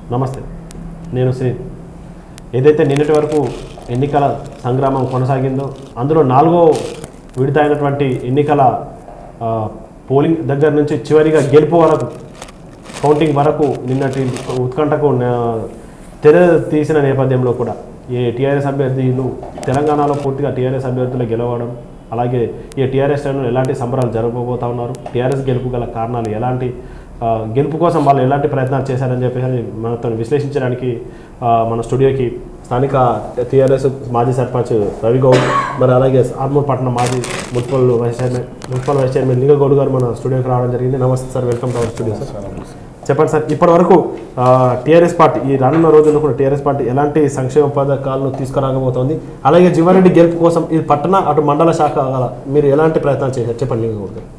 నమస్తే నేను శ్రీ ఏదైతే నిన్నటి వరకు ఎన్నికల సంగ్రామం కొనసాగిందో అందులో నాలుగో విడత అయినటువంటి ఎన్నికల ఆ, పోలింగ్ దగ్గర నుంచి చివరిగా గెలుపు వరకు కౌంటింగ్ వరకు నిన్నటి ఉత్కంఠకు నా- తెర తీసిన నేపథ్యంలో కూడా ఈ టీఆర్ఎస్ అభ్యర్థులు తెలంగాణలో పూర్తిగా టీఆర్ఎస్ అభ్యర్థులు గెలవడం అలాగే ఈ టీఆర్ఎస్ శ్రేణులు ఎలాంటి సంబరాలు జరగబోతా ఉన్నారు టీఆర్ఎస్ గెలుపు గల కారణాలు ఎలాంటి ఆ, గెలుపు కోసం వాళ్ళు ఎలాంటి ప్రయత్నాలు చేశారని చెప్పేసి మనతో విశ్లేషించడానికి ఆ, మన స్టూడియోకి స్థానిక టీఆర్ఎస్ మాజీ సర్పంచ్ రవి గౌడ్ మరి అలాగే ఆర్మూర్ పట్టణ మాజీ municipal vice chairman municipal vice chairman Linga Goud గారు మన స్టూడియోకి రావడం జరిగింది నమస్తే sir welcome to our studio sir చెప్పండి సార్ ఇప్పటి వరకు టీఆర్ఎస్ పార్టీ ఈ రానున్న రోజుల్లో కూడా టీఆర్ఎస్ పార్టీ ఎలాంటి సంక్షేమ పథకాలను తీసుకురాకపోతుంది అలాగే జీవారెడ్డి గెలుపు కోసం ఈ పట్టణ అటు మండల శాఖ గల మీరు ఎలాంటి ప్రయత్నాలు చేశారు చెప్పండి లింగ గౌడ్ గారు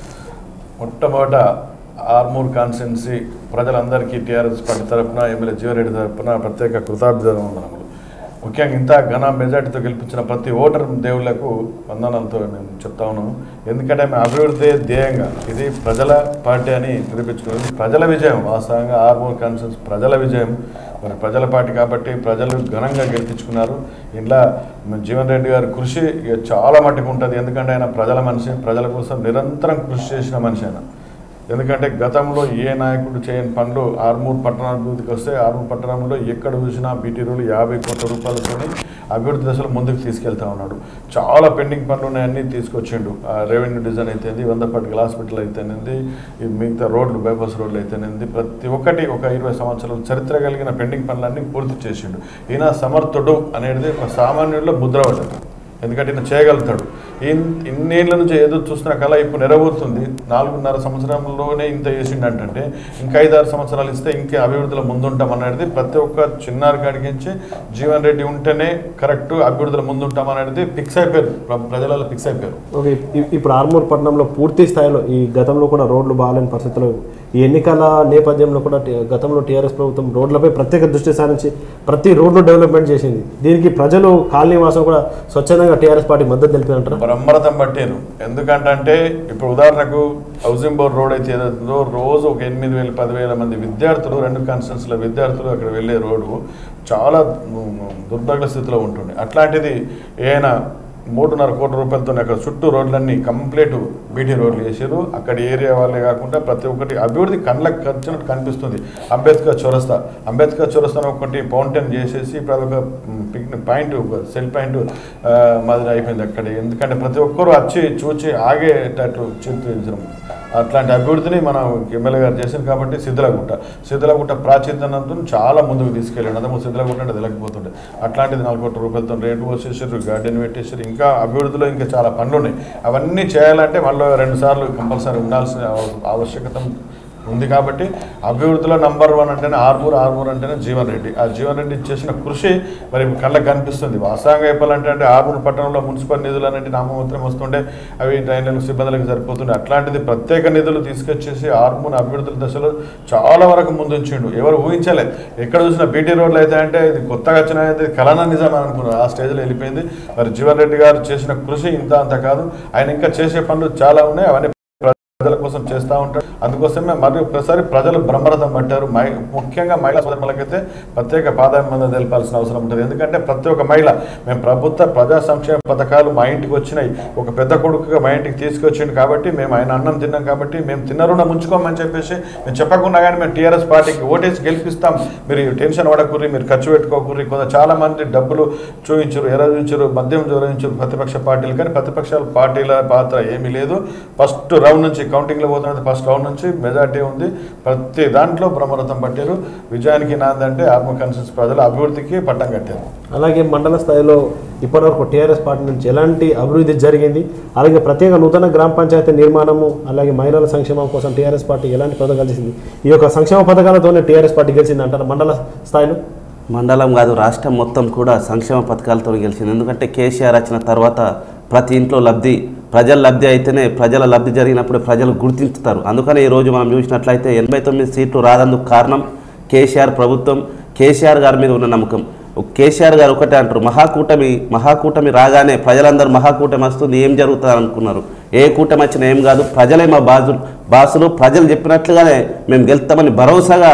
మొట్టమొదట ఆర్మూర్ కాన్స్టిట్యున్సీ ప్రజలందరికీ టీఆర్ఎస్ పార్టీ తరఫున ఎమ్మెల్యే జీవరెడ్డి తరఫున ప్రత్యేక కృతాభివందనములు ముఖ్యంగా ఇంత ఘన మెజార్టీతో గెలిపించిన ప్రతి ఓటర్ దేవుళ్లకు వందనాలతో నేను చెప్తా ఉన్నాను ఎందుకంటే మేము అభివృద్ధి ధ్యేయంగా ఇది ప్రజల పార్టీ అని నిరూపించుకున్నది ప్రజల విజయం వాస్తవంగా ఆర్మూర్ కాన్స్టిట్యున్సీ ప్రజల విజయం మరి ప్రజల పార్టీ కాబట్టి ప్రజలు ఘనంగా గెలిపించుకున్నారు ఇంట్లో జీవన్ రెడ్డి గారి కృషి ఇక చాలా మట్టుకు ఉంటుంది ఎందుకంటే ఆయన ప్రజల మనిషి ప్రజల కోసం నిరంతరం కృషి చేసిన మనిషి ఆయన ఎందుకంటే గతంలో ఏ నాయకుడు చేయని పనులు ఆర్మూర్ పట్టణాభివృద్ధికి వస్తే ఆర్మూర్ పట్టణంలో ఎక్కడ చూసినా బీటీ రోడ్లు యాభై కోట్ల రూపాయలతోని అభివృద్ధి దశలో ముందుకు తీసుకెళ్తా ఉన్నాడు చాలా పెండింగ్ పనులు ఉన్నాయన్నీ తీసుకొచ్చిండు ఆ రెవెన్యూ డిజైన్ అయితేంది వందపట్టికల హాస్పిటల్ అయితేనేది ఈ మిగతా రోడ్లు బైపాస్ రోడ్లు అయితేనేది ప్రతి ఒక్కటి ఒక ఇరవై సంవత్సరాల చరిత్ర కలిగిన పెండింగ్ పనులన్నీ పూర్తి చేసిండు ఈయన సమర్థుడు అనేది ఒక సామాన్యుల్లో ముద్ర పడ్డది ఎందుకంటే ఈయన చేయగలుగుతాడు ఇన్ ఇన్నేళ్ళ నుంచి ఏదో చూస్తున్న కళ ఇప్పుడు నెరవేరుతుంది నాలుగున్నర సంవత్సరంలోనే ఇంత చేసిండంటే ఇంకా ఐదారు సంవత్సరాలు ఇస్తే ఇంకా అభివృద్ధిలో ముందుంటాం అనేది ప్రతి ఒక్క చిన్నారి కాడికించి జీవన్ రెడ్డి ఉంటేనే కరెక్ట్ అభివృద్ధిలో ముందుంటాం అనేది ఫిక్స్ అయిపోయారు ప్ర- ప్రజలలో ఫిక్స్ అయిపోయారు ఓకే ఇ- ఇప్పుడు ఆర్మూర్ పట్టణంలో పూర్తి స్థాయిలో ఈ గతంలో కూడా రోడ్లు బాగాలేని పరిస్థితుల్లో ఈ ఎన్నికల నేపథ్యంలో కూడా టి- గతంలో టీఆర్ఎస్ ప్రభుత్వం రోడ్లపై ప్రత్యేక దృష్టి సారించి ప్రతి రోడ్లు డెవలప్మెంట్ చేసింది దీనికి ప్రజలు కాలనీ వాసం కూడా స్వచ్ఛందంగా టీఆర్ఎస్ పార్టీ మద్దతు తెలిపినంటారా బ్రహ్మరథం పట్టారు ఎందుకంటే ఇప్పుడు ఉదాహరణకు హౌసింగ్ బోర్డ్ రోడ్ అయితే ఏదైతుందో రోజు ఒక ఎనిమిది వేల పదివేల మంది విద్యార్థులు రెండు కాన్స్టిట్యూన్సీల విద్యార్థులు అక్కడ వెళ్ళే రోడ్డు చాలా ఉమ్, దుర్భగ స్థితిలో ఉంటుంది అట్లాంటిది ఏమైనా మూడున్నర కోట్ల రూపాయలతో అక్కడ చుట్టూ రోడ్లన్నీ కంప్లీట్ బీటీ రోడ్లు వేసారు అక్కడ ఏరియా వాళ్ళే కాకుండా ప్రతి ఒక్కటి అభివృద్ధి కళ్ళకు వచ్చినట్టు కనిపిస్తుంది అంబేద్కర్ చౌరస్తా అంబేద్కర్ చౌరస్తాను ఒకటి ఫౌంటైన్ చేసేసి ఇప్పుడు అదొక పిక్నిక్ పాయింట్ ఒక సెల్ పాయింట్ ఆ, మాదిరి అయిపోయింది అక్కడ ఎందుకంటే ప్రతి ఒక్కరు వచ్చి చూచి ఆగేటట్టు చిత్రించడం అట్లాంటి అభివృద్ధిని మనం ఎమ్మెల్యే గారు చేశారు కాబట్టి సిద్ధలగుట్ట సిద్ధలగుట్ట ప్రాచీనతో చాలా ముందుకు తీసుకెళ్ళాడు అంతకు సిద్ధలగుట్ట అంటే తెలియకపోతుండే అట్లాంటిది నాలుగు కోట్ల రూపాయలతో రేటు పోసేసారు గార్డెన్ పెట్టేసారు ఇంకా అభివృద్ధిలో ఇంకా చాలా పనులు ఉన్నాయి అవన్నీ చేయాలంటే వాళ్ళు రెండు సార్లు కంపల్సరీ ఉండాల్సిన ఆవ- ఆవశ్యకత ఉంది కాబట్టి అభివృద్ధిలో నంబర్ వన్ అంటేనే ఆర్మూర్ ఆర్మూర్ అంటేనే జీవన్ రెడ్డి ఆ జీవన్ రెడ్డి చేసిన కృషి మరి కళ్ళకు కనిపిస్తుంది వాస్తవంగా చెప్పాలంటే అంటే ఆర్మూర్ పట్టణంలో మున్సిపల్ నిధులు అనేవి నామమాత్రం వస్తుండే అవి డ్రైనేజ్ సిబ్బందులకు సరిపోతుండే అట్లాంటిది ప్రత్యేక నిధులు తీసుకొచ్చేసి ఆర్మూర్ అభివృద్ధి దశలో చాలా వరకు ముందుంచిండు ఎవరు ఊహించలేదు ఎక్కడ చూసినా బీటీ రోడ్లు అయితే అంటే ఇది కొత్తగా వచ్చిన ఇది కలనా నిజం అని అనుకున్నారు ఆ స్టేజ్లో వెళ్ళిపోయింది మరి జీవన్ రెడ్డి గారు చేసిన కృషి ఇంత అంత కాదు ఆయన ఇంకా చేసే పనులు చాలా ఉన్నాయి అవన్నీ ప్రజల కోసం చేస్తూ ఉంటాడు అందుకోసమే మరి ఒకసారి ప్రజలు బ్రహ్మరథం పట్టారు మై ముఖ్యంగా మహిళా సోదరులకైతే ప్రత్యేక పాదాభిమందం తెలపాల్సిన అవసరం ఉంటుంది ఎందుకంటే ప్రతి ఒక్క మహిళ మేము ప్రభుత్వ ప్రజా సంక్షేమ పథకాలు మా ఇంటికి వచ్చినాయి ఒక పెద్ద కొడుకుగా మా ఇంటికి తీసుకొచ్చిండు కాబట్టి మేము ఆయన అన్నం తిన్నాం కాబట్టి మేము తిన్న రుణం ఉంచుకోమని చెప్పేసి మేము చెప్పకుండా కానీ మేము టీఆర్ఎస్ పార్టీకి ఓటేసి గెలిపిస్తాం మీరు టెన్షన్ పడకుర్రి మీరు ఖర్చు పెట్టుకోకుర్రి కొంత చాలా మంది డబ్బులు చూపించరు ఎర చూపించరు మద్యం చూపించరు ప్రతిపక్ష పార్టీలు కానీ ప్రతిపక్షాల పార్టీల పాత్ర ఏమీ లేదు ఫస్ట్ రౌండ్ నుంచి కౌంటింగ్లో పోతున్నది ఫస్ట్ రౌండ్ నుంచి మెజార్టీ ఉంది ప్రతి దాంట్లో బ్రహ్మరథం పట్టారు విజయానికి నాందంటే ఆత్మ కాన్షియస్ ప్రజలు అభివృద్ధికి పట్టం కట్టారు అలాగే మండల స్థాయిలో ఇప్పటివరకు టీఆర్ఎస్ పార్టీ నుంచి ఎలాంటి అభివృద్ధి జరిగింది అలాగే ప్రత్యేక నూతన గ్రామ పంచాయతీ నిర్మాణము అలాగే మహిళల సంక్షేమం కోసం టీఆర్ఎస్ పార్టీ ఎలాంటి పథకాలు చేసింది ఈ యొక్క సంక్షేమ పథకాలతోనే టీఆర్ఎస్ పార్టీ గెలిచింది అంటారు మండల స్థాయిలో మండలం కాదు రాష్ట్రం మొత్తం కూడా సంక్షేమ పథకాలతో గెలిచింది ఎందుకంటే కేసీఆర్ వచ్చిన తర్వాత ప్రతి ఇంట్లో లబ్ధి ప్రజల లబ్ధి అయితేనే ప్రజల లబ్ధి జరిగినప్పుడు ప్రజలు గుర్తించుతారు అందుకని ఈరోజు మనం చూసినట్లయితే ఎనభై తొమ్మిది సీట్లు రాదందుకు కారణం కేసీఆర్ ప్రభుత్వం కేసీఆర్ గారి మీద ఉన్న నమ్మకం కేసీఆర్ గారు ఒకటే అంటారు మహాకూటమి మహాకూటమి రాగానే ప్రజలందరూ మహాకూటమి వస్తుంది ఏం జరుగుతుంది అనుకున్నారు ఏ కూటమి వచ్చినా ఏం కాదు ప్రజలే మా బాజు బాసులు ప్రజలు చెప్పినట్లుగానే మేము గెలుస్తామని భరోసాగా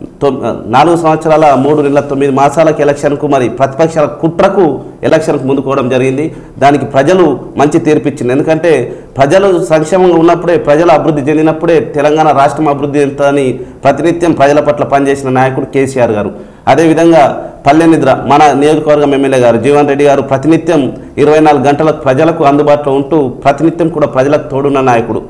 తొమ్- నాలుగు సంవత్సరాల మూడు నెలల తొమ్మిది మాసాలకు ఎలక్షన్కు మరి ప్రతిపక్షాల కుట్రకు ఎలక్షన్కు ముందుకోవడం జరిగింది దానికి ప్రజలు మంచి తీర్పిచ్చింది ఎందుకంటే ప్రజలు సంక్షేమంగా ఉన్నప్పుడే ప్రజలు అభివృద్ధి చెందినప్పుడే తెలంగాణ రాష్ట్రం అభివృద్ధి చెందుతుందని ప్రతినిత్యం ప్రజల పట్ల పనిచేసిన నాయకుడు కేసీఆర్ గారు అదేవిధంగా పల్లె నిద్ర మన నియోజకవర్గం ఎమ్మెల్యే గారు జీవన్ రెడ్డి గారు ప్రతినిత్యం ఇరవై నాలుగు గంటలకు ప్రజలకు అందుబాటులో ఉంటూ ప్రతినిత్యం కూడా ప్రజలకు తోడున్న నాయకుడు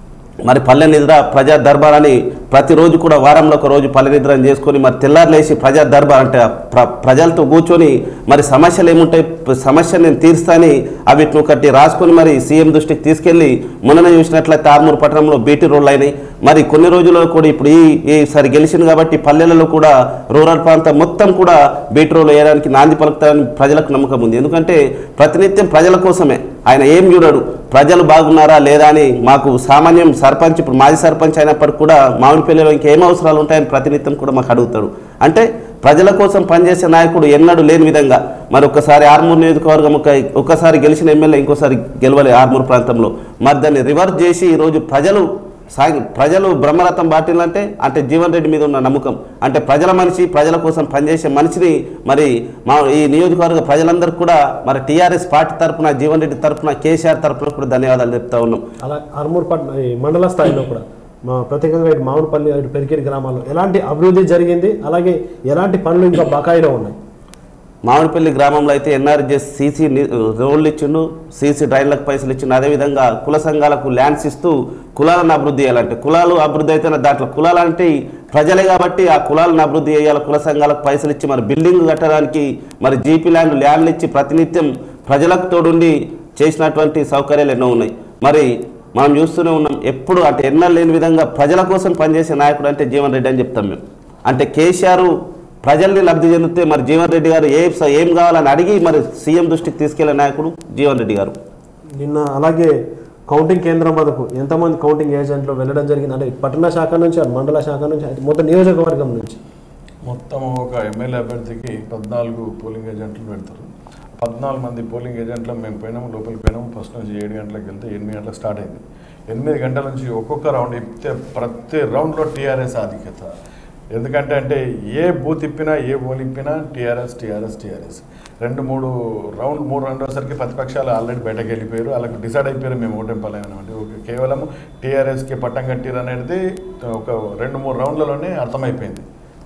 మరి పల్లె నిద్ర ప్రజా దర్బార్ అని ప్రతిరోజు కూడా వారంలో ఒక రోజు పల్లె నిద్రని చేసుకొని మరి తెల్లారు లేచి ప్రజా దర్బార్ అంటే ప్ర ప్రజలతో కూర్చొని మరి సమస్యలు ఏముంటాయి సమస్య నేను తీరుస్తాని అవిటిని ఒకటి రాసుకొని మరి సీఎం దృష్టికి తీసుకెళ్ళి మొన్న చూసినట్లయితే ఆర్మూరు పట్టణంలో బీటీ రోడ్లు అయినాయి మరి కొన్ని రోజుల్లో కూడా ఇప్పుడు ఈ ఈసారి గెలిచింది కాబట్టి పల్లెలలో కూడా రూరల్ ప్రాంతం మొత్తం కూడా బీటీ రోడ్లు వేయడానికి నాంది పలుకుతారని ప్రజలకు నమ్మకం ఉంది ఎందుకంటే ప్రతినిత్యం ప్రజల కోసమే ఆయన ఏం చూడడు ప్రజలు బాగున్నారా లేదా అని మాకు సామాన్యం సర్పంచ్ ఇప్పుడు మాజీ సర్పంచ్ అయినప్పటికి కూడా మామిడిపల్లిలో ఇంకేం అవసరాలు ఉంటాయని ప్రతినిత్యం కూడా మాకు అడుగుతాడు అంటే ప్రజల కోసం పనిచేసే నాయకుడు ఎన్నడూ లేని విధంగా మరి ఒక్కసారి ఆర్మూర్ నియోజకవర్గం ఒక ఒక్కసారి గెలిచిన ఎమ్మెల్యే ఇంకోసారి గెలవలే ఆర్మూర్ ప్రాంతంలో మరి దాన్ని రివర్స్ చేసి ఈరోజు ప్రజలు సాగి ప్రజలు బ్రహ్మరథం బాటిలంటే అంటే జీవన్ రెడ్డి మీద ఉన్న నమ్మకం అంటే ప్రజల మనిషి ప్రజల కోసం పనిచేసే మనిషిని మరి మా ఈ నియోజకవర్గ ప్రజలందరికీ కూడా మరి టీఆర్ఎస్ పార్టీ తరఫున జీవన్ రెడ్డి తరఫున కేసీఆర్ తరఫున కూడా ధన్యవాదాలు చెప్తా ఉన్నాం అలా ఆర్మూర్ పట్న ఈ మండల స్థాయిలో కూడా మా ప్రత్యేకంగా ఇటు మామిడిపల్లి ఇటు పెరికేరి గ్రామాల్లో ఎలాంటి అభివృద్ధి జరిగింది అలాగే ఎలాంటి పనులు ఇంకా బకాయిలో ఉన్నాయి మామిడిపల్లి గ్రామంలో అయితే ఎన్ఆర్జెస్ సీసీ రోడ్లు ఇచ్చిండు సీసీ డ్రైన్లకు పైసలు ఇచ్చిండు అదేవిధంగా కుల సంఘాలకు ల్యాండ్స్ ఇస్తూ కులాలను అభివృద్ధి చేయాలంటే కులాలు అభివృద్ధి అయితేనే దాంట్లో కులాలు అంటే ప్రజలే కాబట్టి ఆ కులాలను అభివృద్ధి చేయాలి కుల సంఘాలకు పైసలు ఇచ్చి మరి బిల్డింగ్ కట్టడానికి మరి జీపీ ల్యాండ్ ల్యాండ్లు ఇచ్చి ప్రతినిత్యం ప్రజలకు తోడుండి చేసినటువంటి సౌకర్యాలు ఎన్నో ఉన్నాయి మరి మనం చూస్తూనే ఉన్నాం ఎప్పుడు అంటే ఎన్నో లేని విధంగా ప్రజల కోసం పనిచేసే నాయకుడు అంటే జీవన్ రెడ్డి అని చెప్తాం మేము అంటే కేసీఆర్ ప్రజల్ని లబ్ధి చెందితే మరి జీవన్ రెడ్డి గారు ఏ ఏం కావాలని అడిగి మరి సీఎం దృష్టికి తీసుకెళ్లే నాయకుడు జీవన్ రెడ్డి గారు నిన్న అలాగే కౌంటింగ్ కేంద్రం వద్దకు ఎంతమంది కౌంటింగ్ ఏజెంట్లు వెళ్ళడం జరిగింది అంటే పట్టణ శాఖ నుంచి అటు మండల శాఖ నుంచి అటు మొత్తం నియోజకవర్గం నుంచి మొత్తం ఒక ఎమ్మెల్యే అభ్యర్థికి పద్నాలుగు పోలింగ్ ఏజెంట్లు పెడతారు పద్నాలుగు మంది పోలింగ్ ఏజెంట్లు మేము పోయినాము లోపలికి పోయినాము ఫస్ట్ నుంచి ఏడు గంటలకు వెళ్తే ఎనిమిది గంటలకు స్టార్ట్ అయింది ఎనిమిది గంటల నుంచి ఒక్కొక్క రౌండ్ ఇప్పితే ప్రతి రౌండ్లో టీఆర్ఎస్ ఆధిక్యత ఎందుకంటే అంటే ఏ బూత్ ఇప్పినా ఏ ఓల్ ఇప్పినా టీఆర్ఎస్ టీఆర్ఎస్ టీఆర్ఎస్ రెండు మూడు రౌండ్ మూడు రెండోసరికి ప్రతిపక్షాలు ఆల్రెడీ బయటకు వెళ్ళిపోయారు వాళ్ళకి డిసైడ్ అయిపోయారు మేము ఓటెంపాలనేటువంటి ఒక కేవలం టీఆర్ఎస్కి పట్టం కట్టిరు అనేది ఒక రెండు మూడు రౌండ్లలోనే అర్థమైపోయింది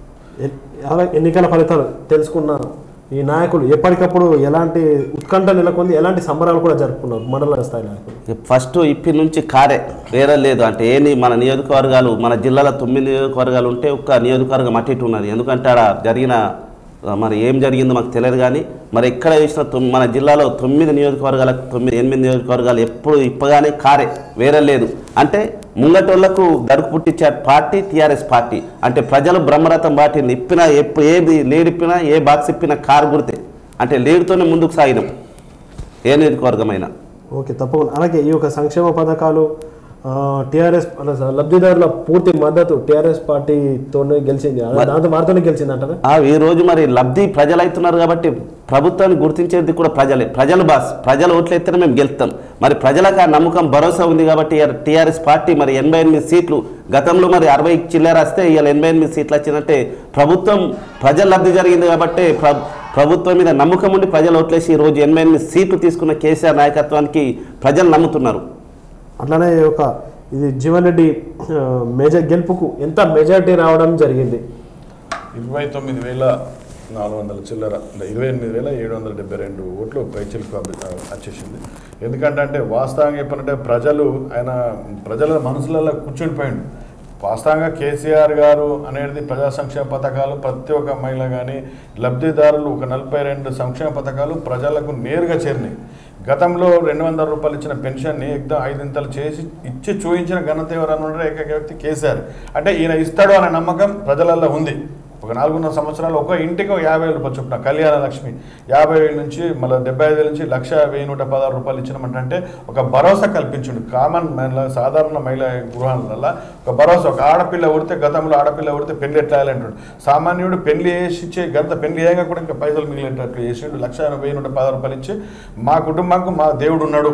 ఎ- అలా ఎన్నికల ఫలితాలు తెలుసుకున్న ఈ నాయకులు ఎప్పటికప్పుడు ఎలాంటి ఉత్కంఠ నెలకొంది ఎలాంటి సంబరాలు కూడా జరుపుకున్నారు మండల స్థాయి నాయకులు ఫస్ట్ ఇప్పటి నుంచి కారే వేరే లేదు అంటే ఏంది మన నియోజకవర్గాలు మన జిల్లాలో తొమ్మిది నియోజకవర్గాలు ఉంటే ఒక్క నియోజకవర్గం అటు ఇటు ఉన్నది ఎందుకంటే ఆడ జరిగిన ఆ, మరి ఏం జరిగిందో మాకు తెలియదు కానీ మరి ఎక్కడ చూసినా తొమ్- మన జిల్లాలో తొమ్మిది నియోజకవర్గాలకు తొమ్మిది ఎనిమిది నియోజకవర్గాలు ఎప్పుడు ఇప్పగానే కారే వేరే లేదు అంటే ముంగటోళ్లకు గడుపు పుట్టించే పార్టీ టీఆర్ఎస్ పార్టీ అంటే ప్రజలు బ్రహ్మరథం పార్టీని ఇప్పినా ఎప్పుడు ఏది లీడ్ ఇప్పినా ఏ బాక్స్ ఇప్పినా కారు గుర్తే అంటే లీడ్తోనే ముందుకు సాగినాం ఏ నియోజకవర్గమైనా ఓకే తప్పకుండా అలాగే ఈ యొక్క సంక్షేమ పథకాలు టీఆర్ఎస్ లబ్ధిదారుల పూర్తి మద్దతు టీఆర్ఎస్ పార్టీతోనే గెలిచింది అలా దాంతో వారితోనే గెలిచింది అంటారా ఆ, ఈ రోజు మరి లబ్ధి ప్రజలు అవుతున్నారు కాబట్టి ప్రభుత్వాన్ని గుర్తించేది కూడా ప్రజలే ప్రజలు బాస్ ప్రజలు ఓట్లు ఎత్తిన మేము గెలుస్తాం మరి ప్రజలకు ఆ నమ్మకం భరోసా ఉంది కాబట్టి టీఆర్ఎస్ పార్టీ మరి ఎనభై ఎనిమిది సీట్లు గతంలో మరి అరవై చిల్లర వస్తే ఇవాళ ఎనభై ఎనిమిది సీట్లు వచ్చినట్టే ప్రభుత్వం ప్రజల లబ్ధి జరిగింది కాబట్టి ప్ర ప్రభుత్వం మీద నమ్మకం ఉండి ప్రజలు ఓట్లేసి ఈ రోజు ఎనభై ఎనిమిది సీట్లు తీసుకున్న కేసీఆర్ నాయకత్వానికి ప్రజలు నమ్ముతున్నారు అట్లానే ఈ యొక్క ఇది జీవన్ రెడ్డి ఆ, మేజర్ గెలుపుకు ఎంత మెజారిటీ రావడం జరిగింది ఇరవై తొమ్మిది వేల నాలుగు వందల చిల్లర అంటే ఇరవై ఎనిమిది వేల ఏడు వందల డెబ్బై రెండు ఓట్లు పైచిలకు వచ్చేసింది ఎందుకంటే అంటే వాస్తవంగా చెప్పాలంటే ప్రజలు ఆయన ప్రజల మనసులలో కూర్చుండిపోయిండు వాస్తవంగా కేసీఆర్ గారు అనేది ప్రజా సంక్షేమ పథకాలు ప్రతి ఒక్క మహిళ కానీ లబ్ధిదారులు ఒక నలభై రెండు సంక్షేమ పథకాలు ప్రజలకు నేరుగా చేరినాయి గతంలో రెండు వందల రూపాయలు ఇచ్చిన పెన్షన్ని ఎగ్దా ఐదింతలు చేసి ఇచ్చి చూపించిన ఘనత ఎవరన్నా ఉన్నారో ఏకైక వ్యక్తి కేసీఆర్ అంటే ఈయన ఇస్తాడు అనే నమ్మకం ప్రజలలో ఉంది ఒక నాలుగున్నర సంవత్సరాలు ఒక ఇంటికి ఒక యాభై వేలు రూపాయలు చొప్పున కళ్యాణ లక్ష్మి యాభై వేల నుంచి మళ్ళీ డెబ్బై ఐదు వేల నుంచి లక్ష వెయ్యి నూట పదహారు రూపాయలు ఇచ్చినామంటే ఒక భరోసా కల్పించిండు కామన్ మహిళ సాధారణ మహిళ గృహాల ఒక భరోసా ఒక ఆడపిల్ల ఉడితే గతంలో ఆడపిల్ల ఉడితే పెళ్లి ఎట్లా అంటాడు సామాన్యుడు పెళ్లి చేసి ఇచ్చే గంత పెళ్లి అయ్యాక కూడా ఇంకా పైసలు మిగిలేటట్లు చేసిండు లక్ష వెయ్యి నూట పదహారు రూపాయలు ఇచ్చి మా కుటుంబానికి మా దేవుడు ఉన్నాడు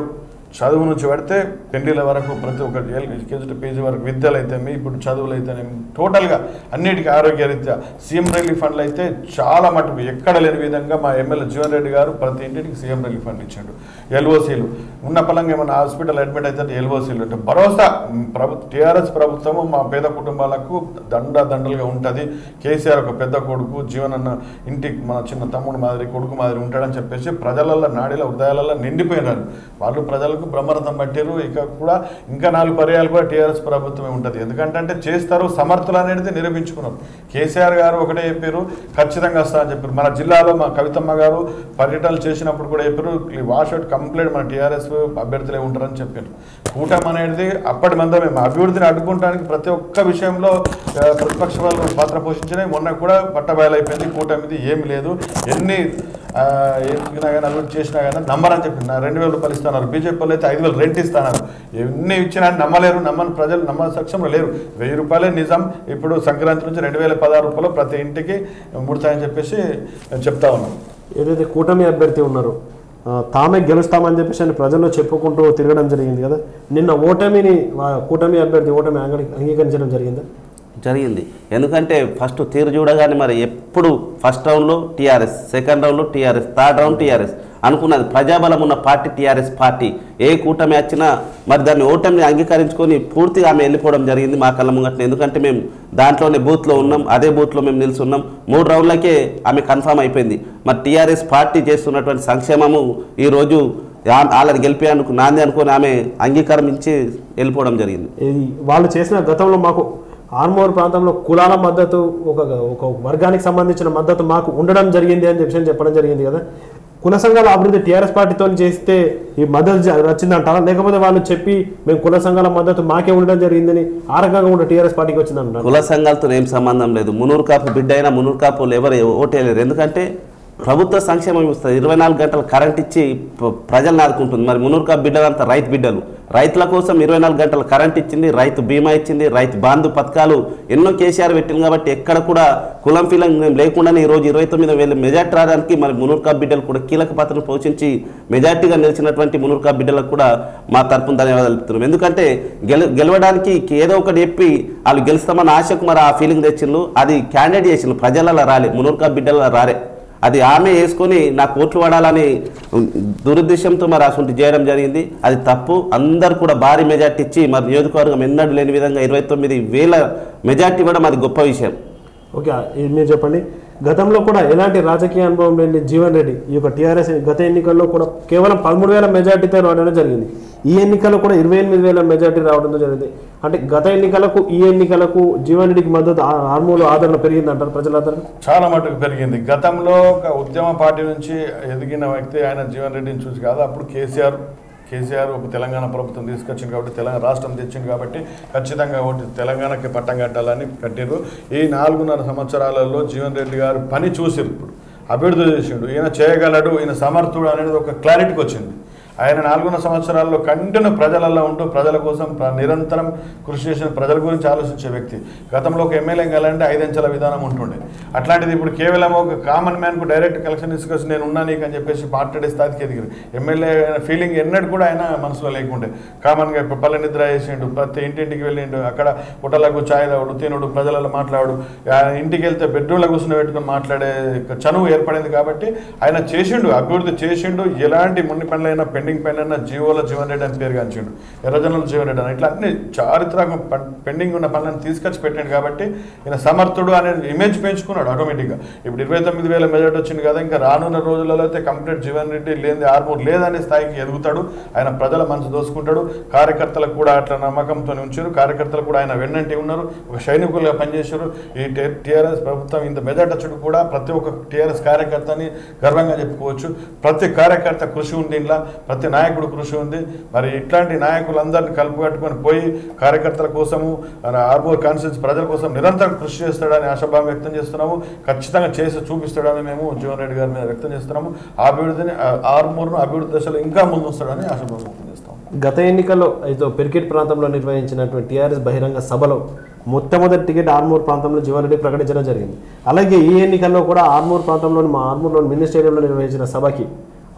చదువు నుంచి పడితే పెళ్లిల వరకు ప్రతి ఒక్క కేజీ టు పేజీ వరకు విద్యలు అయితే ఇప్పుడు చదువులు అయితే టోటల్గా అన్నిటికీ ఆరోగ్యరీత్యా సీఎం రిలీఫ్ ఫండ్లు అయితే చాలా మటుకు ఎక్కడ లేని విధంగా మా ఎమ్మెల్యే జీవన్ రెడ్డి గారు ప్రతి ఇంటికి సీఎం రిలీఫ్ ఫండ్ ఇచ్చాడు ఎల్ఓసీలు ఉన్న పలంగా ఏమైనా హాస్పిటల్ అడ్మిట్ అయితే ఎల్ఓసీలు అంటే భరోసా ప్రభు టీఆర్ఎస్ ప్రభుత్వము మా పేద కుటుంబాలకు దండ దండలుగా ఉంటుంది కేసీఆర్ ఒక పెద్ద కొడుకు జీవనన్న ఇంటికి మన చిన్న తమ్ముడు మాదిరి కొడుకు మాదిరి ఉంటాడని చెప్పేసి ప్రజలలో నాడిల హృదయాలలో నిండిపోయినారు వాళ్ళు ప్రజలకు బ్రహ్మరథం పట్టారు ఇక కూడా ఇంకా నాలుగు పర్యాలు కూడా టీఆర్ఎస్ ప్రభుత్వమే ఉంటుంది ఎందుకంటే అంటే చేస్తారు సమర్థులు అనేది నిరూపించుకున్నారు కేసీఆర్ గారు ఒకటే చెప్పారు ఖచ్చితంగా వస్తా అని చెప్పారు మన జిల్లాలో మా కవితమ్మ గారు పర్యటనలు చేసినప్పుడు కూడా చెప్పారు ఈ వాషౌట్ కంప్లీట్ మన టీఆర్ఎస్ అభ్యర్థులే ఉంటారని చెప్పారు కూటమి అనేది అప్పటి మందమే మా అభివృద్ధిని అడ్డుకోవడానికి ప్రతి ఒక్క విషయంలో ఆ, ప్రతిపక్ష వాళ్ళు పాత్ర పోషించినాయి మొన్న కూడా పట్టబయలైపోయింది కూటమిది ఏమి లేదు ఎన్ని ఆ, ఎదిగినా కానీ అభివృద్ధి చేసినా కానీ నమ్మరని చెప్పి నా రెండు వేల రూపాయలు ఇస్తున్నారు బీజేపీ వాళ్ళు అయితే ఐదు వేలు రెంట్ ఇస్తున్నారు ఎన్ని ఇచ్చినా నమ్మలేరు నమ్మని ప్రజలు నమ్మ సక్షంలో లేరు వెయ్యి రూపాయలే నిజం ఇప్పుడు సంక్రాంతి నుంచి రెండు వేల పదహారు రూపాయలు ప్రతి ఇంటికి ముడతాయని చెప్పేసి చెప్తా ఉన్నాం ఏదైతే కూటమి అభ్యర్థి ఉన్నారో ఆ, తామే గెలుస్తామని చెప్పేసి అని ప్రజల్లో చెప్పుకుంటూ తిరగడం జరిగింది కదా నిన్న ఓటమిని వా- కూటమి అభ్యర్థి ఓటమి అంగీ- అంగీకరించడం జరిగిందా జరిగింది ఎందుకంటే ఫస్ట్ తీరు చూడగానే మరి ఎప్పుడు ఫస్ట్ రౌండ్లో టీఆర్ఎస్ సెకండ్ రౌండ్లో టీఆర్ఎస్ థర్డ్ రౌండ్ టీఆర్ఎస్ అనుకున్నది ప్రజాబలం ఉన్న పార్టీ టీఆర్ఎస్ పార్టీ ఏ కూటమి వచ్చినా మరి దాన్ని ఓటమిని అంగీకరించుకొని పూర్తిగా ఆమె వెళ్ళిపోవడం జరిగింది మా కళ్ళ ముంగట్న ఎందుకంటే మేము దాంట్లోనే బూత్లో ఉన్నాం అదే బూత్లో మేము నిల్చున్నాం మూడు రౌండ్లకే ఆమె కన్ఫామ్ అయిపోయింది మరి టీఆర్ఎస్ పార్టీ చేస్తున్నటువంటి సంక్షేమము ఈరోజు ఆ- వాళ్ళని గెలిపేందుకు నాంది అనుకొని ఆమె అంగీకారం ఇచ్చి వెళ్ళిపోవడం జరిగింది ఇది వాళ్ళు చేసిన గతంలో మాకు ఆర్మూర్ ప్రాంతంలో కులాల మద్దతు ఒక ఒక వర్గానికి సంబంధించిన మద్దతు మాకు ఉండడం జరిగింది అని చెప్పి చెప్పడం జరిగింది కదా కుల సంఘాల అభివృద్ధి టీఆర్ఎస్ పార్టీతో చేస్తే ఈ మద్దతు జ- వచ్చిందంటారా లేకపోతే వాళ్ళు చెప్పి మేము కుల సంఘాల మద్దతు మాకే ఉండడం జరిగిందని ఆ రకంగా కూడా టీఆర్ఎస్ పార్టీకి వచ్చిందంటారు కుల సంఘాలతో ఏం సంబంధం లేదు మునూరు కాపు బిడ్డ అయినా మునూరు కాపులు ఎవరు ఓటేయలేరు ఎందుకంటే ప్రభుత్వ సంక్షేమం ఇస్తుంది ఇరవై నాలుగు గంటలు కరెంట్ ఇచ్చి ప్ర- ప్రజలను ఆదుకుంటుంది మరి మునూరు కాపు బిడ్డలంతా రైతు బిడ్డలు రైతుల కోసం ఇరవై నాలుగు గంటలు కరెంట్ ఇచ్చింది రైతు బీమా ఇచ్చింది రైతు బాంధు పథకాలు ఎన్నో కేసీఆర్ పెట్టింది కాబట్టి ఎక్కడ కూడా కులం ఫీలం లేకుండానే ఈరోజు ఇరవై తొమ్మిది వేల మెజార్టీ రావడానికి మరి మునూరు కాపు బిడ్డలు కూడా కీలక పాత్రను పోషించి మెజార్టీగా నిలిచినటువంటి మునూరు కాపు బిడ్డలకు కూడా మా తరపున ధన్యవాదాలు తెలుపుతున్నాం ఎందుకంటే గెల గెలవడానికి ఏదో ఒకటి చెప్పి వాళ్ళు గెలుస్తామన్న ఆశకు మరి ఆ ఫీలింగ్ తెచ్చిండ్రు అది క్యాండిడేట్ చేసిండ్రు ప్రజలలో రాలే మునూరు కాపు బిడ్డల రాలే అది ఆమె వేసుకొని నాకు ఓట్లు పడాలని దురుద్దేశంతో మరి అసలు చేయడం జరిగింది అది తప్పు అందరు కూడా భారీ మెజార్టీ ఇచ్చి మరి నియోజకవర్గం ఎన్నడూ లేని విధంగా ఇరవై తొమ్మిది వేల మెజార్టీ ఇవ్వడం అది గొప్ప విషయం ఓకే ఇది మీరు చెప్పండి గతంలో కూడా ఎలాంటి రాజకీయ అనుభవం లేని జీవన్ రెడ్డి ఈ యొక్క టీఆర్ఎస్ గత ఎన్నికల్లో కూడా కేవలం పదమూడు వేల మెజార్టీతో రావడం జరిగింది ఈ ఎన్నికల్లో కూడా ఇరవై ఎనిమిది వేల మెజార్టీ రావడంతో జరిగింది అంటే గత ఎన్నికలకు ఈ ఎన్నికలకు జీవన్ రెడ్డికి మద్దతు ఆ- ఆర్మూలు ఆదరణ పెరిగింది అంటారు ప్రజలాదరణ చాలా మటుకు పెరిగింది గతంలో ఒక ఉద్యమ పార్టీ నుంచి ఎదిగిన వ్యక్తి ఆయన జీవన్ రెడ్డిని చూసి కాదు అప్పుడు కేసీఆర్ కేసీఆర్ ఒక తెలంగాణ ప్రభుత్వం తీసుకొచ్చింది కాబట్టి తెలంగాణ రాష్ట్రం తెచ్చింది కాబట్టి ఖచ్చితంగా ఒకటి తెలంగాణకి పట్టం కట్టాలని కట్టారు ఈ నాలుగున్నర సంవత్సరాలలో జీవన్ రెడ్డి గారు పని చూసిరు ఇప్పుడు అభివృద్ధి చేసిండు ఈయన చేయగలడు ఈయన సమర్థుడు అనేది ఒక క్లారిటీకి వచ్చింది ఆయన నాలుగున్నర సంవత్సరాల్లో కంటిన్యూ ప్రజలలో ఉంటూ ప్రజల కోసం ప్ర- నిరంతరం కృషి చేసిన ప్రజల గురించి ఆలోచించే వ్యక్తి గతంలో ఒక ఎమ్మెల్యే కావాలంటే ఐదంచెల విధానం ఉంటుండే అట్లాంటిది ఇప్పుడు కేవలం ఒక కామన్ మ్యాన్కు డైరెక్ట్ కలెక్షన్ తీసుకొచ్చి నేను ఉన్నా నీకు అని చెప్పేసి పార్టీ స్థాయికి ఎదిగారు ఎమ్మెల్యే ఫీలింగ్ ఎన్నడూ కూడా ఆయన మనసులో లేకుండే కామన్గా ఇప్పుడు పల్లె నిద్ర చేసిండు ప్రతి ఇంటింటికి వెళ్ళిండు అక్కడ పుట్టలకు ఛాయ్ తాగుడు తినుడు ప్రజలలో మాట్లాడు ఆ ఇంటికి వెళ్తే బెడ్రూమ్లో కూర్చుని పెట్టుకుని మాట్లాడే చనువు ఏర్పడింది కాబట్టి ఆయన చేసిండు అభివృద్ధి చేసిండు ఎలాంటి మున్ని పనులైనా పెండింగ్ పైన జీవోల జీవన్ రెడ్డి అని పేరు గాంచిండు ఎర్రజనుల జీవన్ రెడ్డి అని ఇట్లా అన్ని చారిత్రక ప- పెండింగ్ ఉన్న పనులను తీసుకొచ్చి పెట్టాడు కాబట్టి ఈయన సమర్థుడు అనే ఇమేజ్ పెంచుకున్నాడు ఆటోమేటిక్గా ఇప్పుడు ఇరవై తొమ్మిది వేల మెజార్టీ వచ్చింది కదా ఇంకా రానున్న రోజులలో అయితే కంప్లీట్ జీవన్ రెడ్డి లేని ఆర్మూర్ లేదనే స్థాయికి ఎదుగుతాడు ఆయన ప్రజల మనసు దోసుకుంటాడు కార్యకర్తలకు కూడా అట్లా నమ్మకంతో ఉంచారు కార్యకర్తలు కూడా ఆయన వెన్నంటి ఉన్నారు ఒక సైనికులుగా పనిచేశారు ఈ టీఆర్ఎస్ ప్రభుత్వం ఇంత మెజార్టీ వచ్చుడు కూడా ప్రతి ఒక్క టీఆర్ఎస్ కార్యకర్తని గర్వంగా చెప్పుకోవచ్చు ప్రతి కార్యకర్త కృషి ఉంది ఇంట్లో ప్రతి నాయకుడు కృషి ఉంది మరి ఇట్లాంటి నాయకులందరినీ కలుపు కట్టుకొని పోయి కార్యకర్తల కోసము మన ఆర్మూర్ కాన్స్టిట్యూన్స్ ప్రజల కోసం నిరంతరం కృషి చేస్తాడని ఆశాభావం వ్యక్తం చేస్తున్నాము ఖచ్చితంగా చేసి చూపిస్తాడని మేము జీవన్ రెడ్డి గారి మీద వ్యక్తం చేస్తున్నాము ఆ అభివృద్ధిని ఆ ఆర్మూర్ను అభివృద్ధి దశలో ఇంకా ముందు వస్తాడని ఆశాభావం వ్యక్తం చేస్తాము గత ఎన్నికల్లో అయితే పెరికెట్ ప్రాంతంలో నిర్వహించినటువంటి టీఆర్ఎస్ బహిరంగ సభలో మొట్టమొదటి టికెట్ ఆర్మూర్ ప్రాంతంలో జీవారెడ్డి ప్రకటించడం జరిగింది అలాగే ఈ ఎన్నికల్లో కూడా ఆర్మూర్ ప్రాంతంలోని మా ఆర్మూర్లోని మినీ స్టేడియంలో నిర్వహించిన సభకి